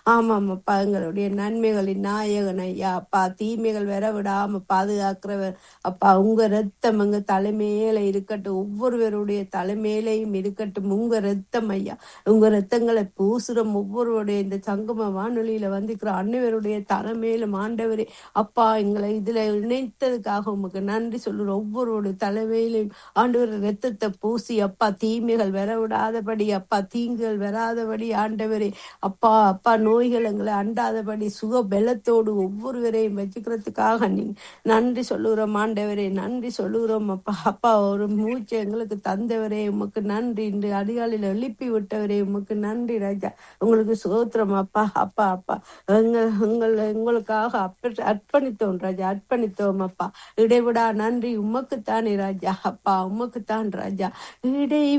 ஆமாம் அப்பா எங்களுடைய நன்மைகளின் நாயகன் ஐயா அப்பா தீமைகள் வர விடாம பாதுகாக்கிறவர் அப்பா உங்க ரத்தம் எங்க தலைமையில இருக்கட்டும் ஒவ்வொருவருடைய தலைமையிலையும் இருக்கட்டும் உங்க ரத்தம் ஐயா உங்க ரத்தங்களை பூசுறம் ஒவ்வொருவருடைய இந்த சங்கம வானொலியில வந்திருக்கிற அனைவருடைய தலைமையிலும் ஆண்டவரே அப்பா எங்களை இதுல இணைத்ததுக்காக உமக்கு நன்றி சொல்லுறோம் ஒவ்வொருவருடைய தலைமையிலும் ஆண்டவர் ரத்தத்தை பூசி அப்பா தீமைகள் வர விடாதபடி அப்பா தீங்குகள் வராதபடி ஆண்டவரே அப்பா அப்பா நோய்கள் எங்களை அண்டாதபடி சுக பலத்தோடு ஒவ்வொருவரையும் வச்சுக்கிறதுக்காக நீ நன்றி சொல்லுகிறோம் ஆண்டவரே நன்றி சொல்லுகிறோம் அப்பா அப்பா ஒரு மூச்சை எங்களுக்கு தந்தவரே உமக்கு நன்றி இன்று அதிகாலையில் எழுப்பி விட்டவரே உமக்கு நன்றி ராஜா உங்களுக்கு சோத்திரம் அப்பா அப்பா அப்பா எங்க எங்கள் எங்களுக்காக அப்ப- அர்ப்பணித்தோம் ராஜா அர்ப்பணித்தோம் அப்பா இடைவிடா நன்றி உமக்குத்தானே ராஜா அப்பா உமக்குத்தான் ராஜா இடை